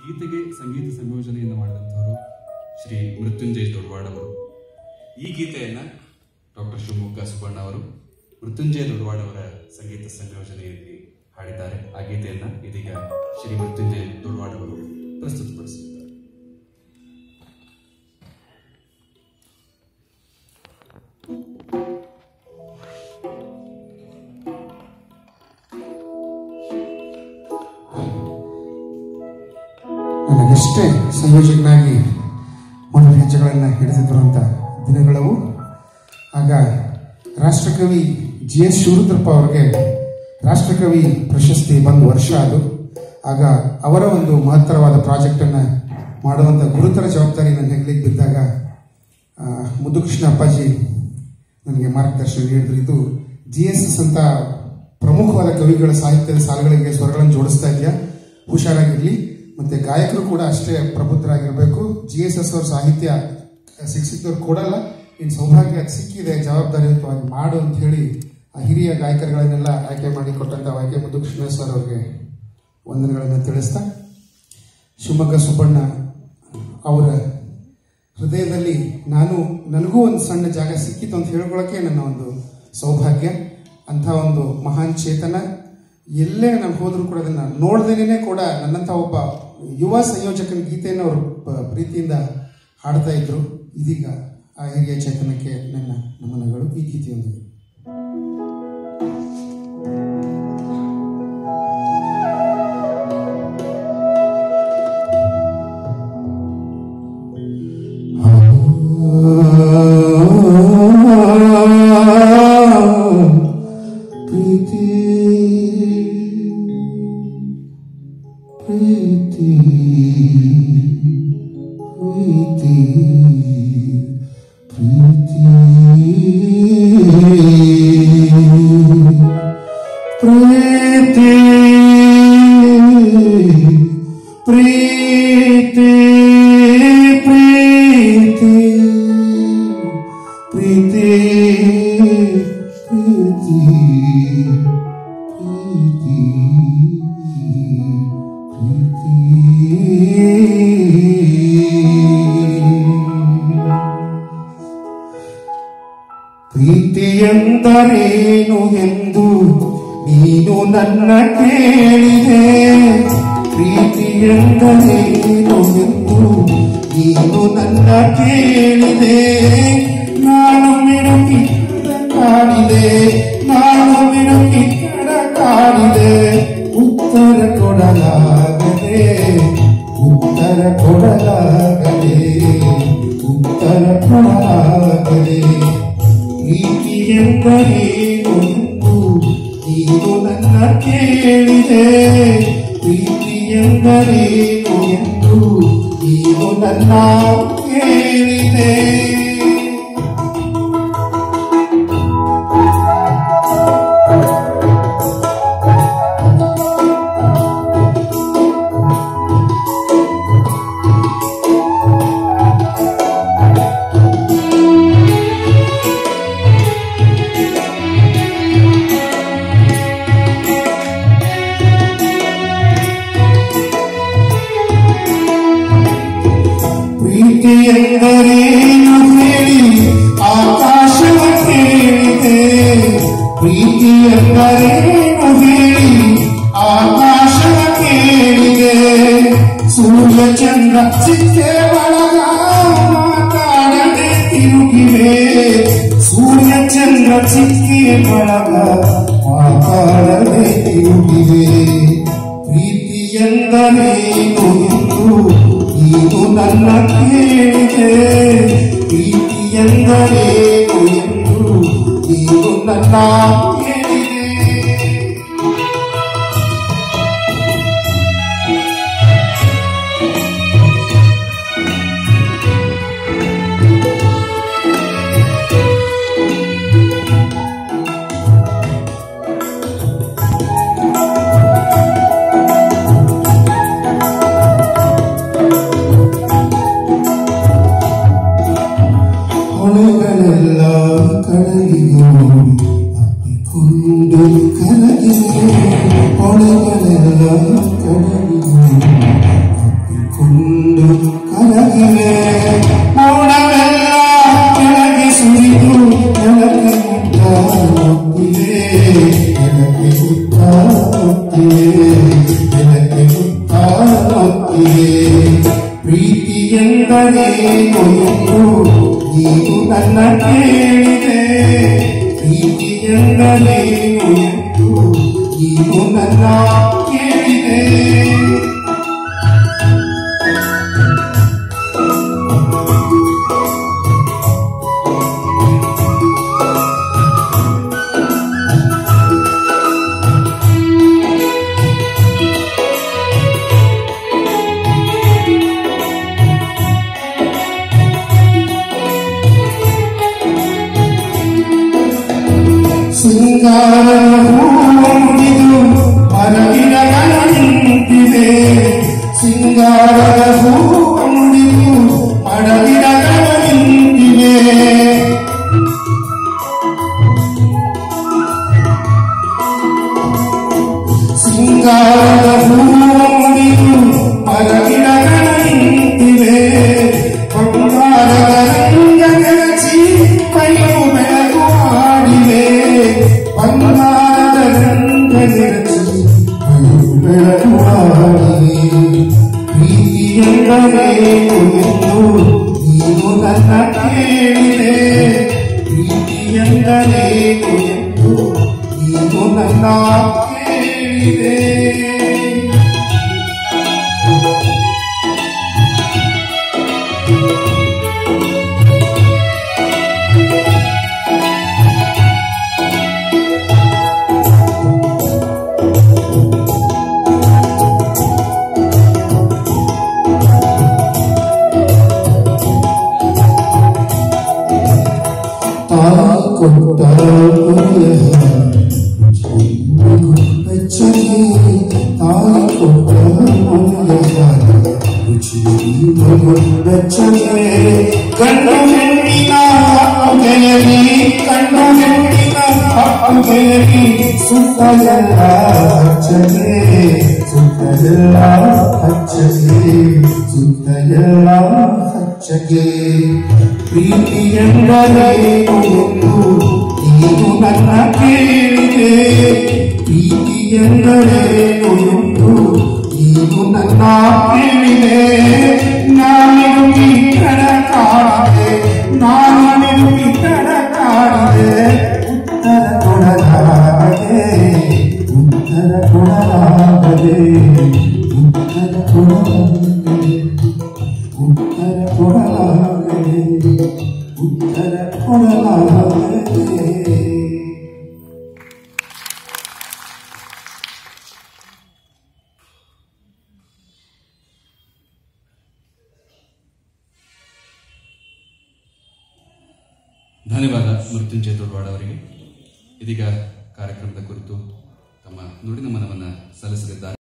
ಗೀತೆಗೆ ಸಂಗೀತ ಸಂಯೋಜನೆಯನ್ನು ಮಾಡಿದಂಥವರು ಶ್ರೀ ಮೃತ್ಯುಂಜಯ್ ದೊಡ್ವಾಡ್ ಅವರು ಈ ಗೀತೆಯನ್ನ ಡಾಕ್ಟರ್ ಶಿವಮೊಗ್ಗ ಸುಬ್ಬಣ್ಣ ಅವರು ಮೃತ್ಯುಂಜಯ ದೊಡ್ವಾಡ್ ಅವರ ಸಂಗೀತ ಸಂಯೋಜನೆಯಲ್ಲಿ ಹಾಡಿದ್ದಾರೆ ಆ ಗೀತೆಯನ್ನ ಇದೀಗ ಶ್ರೀ ಮೃತ್ಯುಂಜಯ ದೊಡ್ವಾಡ್ ಅವರು ಪ್ರಸ್ತುತಪಡಿಸಿದ್ದಾರೆ ನನಗಷ್ಟೇ ಸಂಯೋಜಕನಾಗಿ ಒಂದು ಹೆಜ್ಜೆಗಳನ್ನು ಹಿಡಿದಿರುವಂಥ ದಿನಗಳವು ಆಗ ರಾಷ್ಟ್ರಕವಿ ಜಿ ಎಸ್ ಶಿವರುದ್ರಪ್ಪ ಅವರಿಗೆ ರಾಷ್ಟ್ರಕವಿ ಪ್ರಶಸ್ತಿ ಬಂದು ವರ್ಷ ಅದು ಆಗ ಅವರ ಒಂದು ಮಹತ್ತರವಾದ ಪ್ರಾಜೆಕ್ಟನ್ನು ಮಾಡುವಂಥ ಗುರುತರ ಜವಾಬ್ದಾರಿ ನನ್ನ ಹೆಗಲಿಗೆ ಬಿದ್ದಾಗ ಆ, ಮುದ್ದುಕೃಷ್ಣ ಅಪ್ಪಾಜಿ ನನಗೆ ಮಾರ್ಗದರ್ಶನ ನೀಡಿದ್ರು ಇದು ಜಿ ಎಸ್ ಎಸ್ ಅಂತ ಪ್ರಮುಖವಾದ ಕವಿಗಳ ಸಾಹಿತ್ಯದ ಸಾಲುಗಳಿಗೆ ಸ್ವರಗಳನ್ನು ಜೋಡಿಸ್ತಾ ಇದೆಯಾ ಹುಷಾರಾಗಿರ್ಲಿ ಮತ್ತೆ ಗಾಯಕರು ಕೂಡ ಅಷ್ಟೇ ಪ್ರಬುದ್ಧರಾಗಿರಬೇಕು ಜಿ ಎಸ್ ಎಸ್ ಅವ್ರ ಸಾಹಿತ್ಯ ಶಿಕ್ಷಿತವ್ರು ಕೊಡಲ್ಲ ಇನ್ನು ಸೌಭಾಗ್ಯ ಅದ್ ಸಿಕ್ಕಿದೆ ಜವಾಬ್ದಾರಿಯುತವಾಗಿ ಮಾಡು ಅಂತ ಹೇಳಿ ಆ ಹಿರಿಯ ಗಾಯಕರುಗಳನ್ನೆಲ್ಲ ಆಯ್ಕೆ ಮಾಡಿ ಕೊಟ್ಟಂತ ಆಯ್ಕೆ ಮುದ್ದುಕೃಷ್ಣ ಸರ್ ಅವರಿಗೆ ವಂದನೆಗಳನ್ನು ತಿಳಿಸ್ತಾ ಶಿವಮೊಗ್ಗ ಸುಬ್ಬಣ್ಣ ಅವರ ಹೃದಯದಲ್ಲಿ ನಾನು ನನಗೂ ಒಂದು ಸಣ್ಣ ಜಾಗ ಸಿಕ್ಕಿತು ಅಂತ ಹೇಳ್ಕೊಳ್ಳೋಕೆ ನನ್ನ ಒಂದು ಸೌಭಾಗ್ಯ ಅಂಥ ಒಂದು ಮಹಾನ್ ಚೇತನ ಎಲ್ಲೇ ನಾನು ಹೋದರೂ ಕೂಡ ಅದನ್ನು ನೋಡ್ದೇನೆ ಕೂಡ ನನ್ನಂಥ ಒಬ್ಬ ಯುವ ಸಂಯೋಜಕನ ಗೀತೆಯನ್ನು ಅವರು ಪ- ಪ್ರೀತಿಯಿಂದ ಹಾಡ್ತಾ ಇದ್ರು ಇದೀಗ ಆ ಹಿರಿಯ ಚೇತನಕ್ಕೆ ನನ್ನ ನಮನಗಳು ಈ ಗೀತೆಯೊಂದಿಗೆ ಪ್ರೀತಿ ಪ್ರೀತಿ ಪ್ರೀತಿ ಪ್ರೀತಿ ಪ್ರೀತಿ ಪ್ರೀತಿ ಪ್ರೀತಿ ಪ್ರೀತಿ ಪ್ರೀತಿ ಪ್ರೀತಿ ಪ್ರೀತಿ ಎಂದರೇನು ಎಂದು ನೀನು ನನ್ನ ಕೇಳಿದೆ ಪ್ರೀತಿ ಎಂದರೇನು ಎಂದು ನೀನು ನನ್ನ ಕೇಳಿದೆ ನಾನು ಮಿಡುಕಿ ಕಾಡಿದೆ ನಾನು ಮಿಡುಕಿ ಕಾಡಿದೆ ಉತ್ತರ ಕೊಡಲಾಗದೆ ಉತ್ತರ ಕೊಡಲಾಗದೆ ಉತ್ತರ ಕೊಡಲಾಗದೆ ಪ್ರೀತಿ ಎಂದರೇನು ಎಂದು ನೀನು ನನ್ನ ಕೇಳಿದೆ ಪ್ರೀತಿ ಎಂದರೇನು ಎಂದು ನೀನು ನನ್ನ ಕೇಳಿದೆ ಪ್ರೀತಿ ಎಂದರೇನು ಹೇಳಿ ಆಕಾಶವ ಕೇಳಿದೆ ಪ್ರೀತಿ ಎಂದರೇನು ಹೇಳಿ ಆಕಾಶವ ಕೇಳಿದೆ ಸೂರ್ಯ ಚಂದ್ರ ಚಿತ್ತೆ ಒಳಗ ಮಾತಾಡದೆ ತಿರುಗಿವೆ ಸೂರ್ಯ ಚಂದ್ರ ಚಿಕ್ಕೆ ಒಳಗ ಮಾತಾಡದೆ ತಿರುಗಿವೆ ಪ್ರೀತಿ ಎಂದರೇನು ಎಂದು ನೀನು ನನ್ನ ಕೇಳಿದೆ ಪ್ರೀತಿ ಎಂದರೇನು ಎಂದು ನೀನು ನನ್ನ ಕೇಳಿದೆ ಹೊಳೆಗಳೆಲ್ಲ ಕಡಲಿಗೆ ಓಡಿ ಉಂಡು ಕರಗಿವೆ ಮೋಡವೆಲ್ಲ ಕೆಳಗೆ ಸುರಿದು ನೆಲಕ್ಕೆ ಮುಟ್ಟ ಮುಟ್ಟಿವೆ ನೆಲಕ್ಕೆ ಮುಟ್ಟ ಮುಟ್ಟಿವೆ ನೆಲಕ್ಕೆ ಮುಟ್ಟ ಮುಟ್ಟಿವೆ ಪ್ರೀತಿ ಎಂದರೇನು ಎಂದು ನೀನು ನನ್ನ ಕೇಳಿದೆ ಪ್ರೀತಿ ಎಂದರೇನು ಎಂದು ನೀನು ನನ್ನ ಕೇಳಿದೆ ಸಿಂಗಾರ ಹೂವು ಮರಗಿಡಗಳ ನಿಂತಿದೆ ಸಿಂಗಾರದ ಹೂವು ಮರಗಿಡಗಳ ನಿಂತಿವೆ ಸಿಂಗಾರದ ಹೂವು ಮರಗಿಡಗಳ ನಿಂತಿವೆ ಬಂಗಾರದ ರಂಗ ನೆಲಚಿ ಕೈಯು ಬೆಳಕು ಆಡಿವೆ ಬಂಗಾರದ ರಂಗ ನೆಲಚಿ ಕೈಯು ಬೆಳಕು ಆಡಿವೆ ಪ್ರೀತಿ ಎಂದರೇನು ಎಂದು ನೀನು ನನ್ನ ಕೇಳಿದೆ ಪ್ರೀತಿ ಎಂದರೇನು ಎಂದು ನೀನು ನನ್ನ ಕೇಳಿದೆ ತಾಯಿ ಕೊಟ್ಟ ಬೆಚ್ಚಗೆ ತಾಯಿ ಕೊಟ್ಟ ಬೆಚ್ಚಗೆ ಕಣ್ಣು ಹೆಣ್ಣಿನ ಗೆಯರಿ ಕಣ್ಣು ಹೆಣ್ಣಿನ ಗೆಯರಿ ಸುತ್ತಲೆಲ್ಲ ಹಚ್ಚಗೆ ಸುತ್ತಲೆಲ್ಲ ಹಚ್ಚಗೆ ಸುತ್ತಲೆಲ್ಲ ಹಚ್ಚಗೆ ಪ್ರೀತಿ ಎಂದರೇನು ಎಂದು ನೀನು ನನ್ನ ಕೇಳಿದೆ ಪ್ರೀತಿ ಎಂದರೇನು ಎಂದು ನೀನು ನನ್ನ ಕೇಳಿದೆ ನಾನಿರುಗಿ ಕಣ ಕಾಡಿದೆ ನಾನಿರುಗಿ ಕಣ ಕಾಡಿದೆ ಉತ್ತರ ಕೊಡಲಾಗದೆ ಉತ್ತರ ಕೊಡಲಾಗದೆ ಉತ್ತರ ಕೊಡಲಾಗದೆ ಉತ್ತರ ಕೊಡಲಾಗದೆ ಉತ್ತರ ಕೊಡಲಾಗದೆ ಧನ್ಯವಾದ ಮೃತ್ಯುಂಜಯ ದೊಡ್ವಾಡ ಅವರಿಗೆ ಇದೀಗ ಕಾರ್ಯಕ್ರಮದ ಕುರಿತು ತಮ್ಮ ನುಡಿನ ಮನವನ್ನು ಸಲ್ಲಿಸಲಿದ್ದಾರೆ